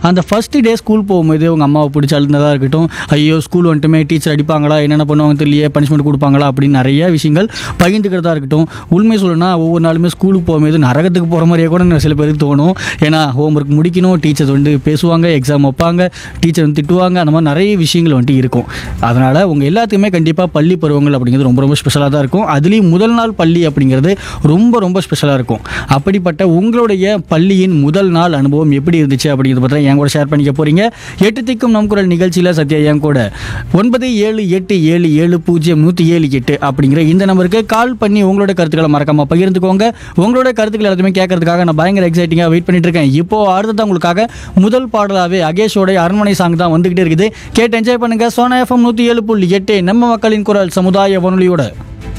அந்த first day school போகும்போது உங்கள் அம்மாவை பிடிச்சி அழுந்ததாக இருக்கட்டும் ஐயோ ஸ்கூல் வந்துட்டுமே டீச்சர் அடிப்பாங்களா என்னென்ன பண்ணுவாங்க தெரியலையே பனிஷ்மெண்ட் கொடுப்பாங்களா அப்படின்னு நிறைய விஷயங்கள் பகிர்ந்துக்கிறதா இருக்கட்டும் உண்மை சொல்லணும்னா ஒவ்வொரு நாளுமே ஸ்கூலுக்கு போகும்போது நரகத்துக்கு போகிற மாதிரியே கூட சில பேருக்கு தோணும் ஏன்னா ஹோம்ஒர்க் முடிக்கணும் டீச்சர் வந்து பேசுவாங்க எக்ஸாம் வைப்பாங்க டீச்சர் வந்து திட்டுவாங்க அந்த மாதிரி நிறைய விஷயங்கள் வந்துட்டு இருக்கும் அதனால் உங்கள் எல்லாத்துக்குமே கண்டிப்பாக பள்ளி பருவங்கள் அப்படிங்கிறது ரொம்ப ரொம்ப ஸ்பெஷலாக தான் இருக்கும் அதுலேயும் முதல் நாள் பள்ளி அப்படிங்கிறது ரொம்ப ரொம்ப ஸ்பெஷலாக இருக்கும் அப்படிப்பட்ட உங்களுடைய பள்ளியின் முதல் நாள் அனுபவம் எப்படி இருந்துச்சு அப்படிங்கிறத பற்றி என் கூட ஷேர் பண்ணிக்க போகிறீங்க எட்டு திக்கும் நம் குரல் நிகழ்ச்சியில் சத்யா என் கூட ஒன்பது ஏழு எட்டு ஏழு ஏழு பூஜ்ஜியம் நூற்றி ஏழு எட்டு அப்படிங்கிற இந்த நம்பருக்கு கால் பண்ணி உங்களோட கருத்துக்களை மறக்காம பகிர்ந்துக்கோங்க உங்களோட கருத்துக்களை எல்லாத்தையுமே கேட்கறதுக்காக நான் பயங்கர எக்ஸைட்டிங்காக வெயிட் பண்ணிட்டு இருக்கேன் இப்போ அடுத்ததான் உங்களுக்காக முதல் பாடலாகவே அகேஷோட அரண்மனை சாங் தான் வந்துகிட்டே இருக்குது கேட்டு என்ஜாய் பண்ணுங்க சோனா எஃப்எம் நூற்றி ஏழு புள்ளி எட்டு நம்ம மக்களின் குரல் சமுதாய வானொலியோட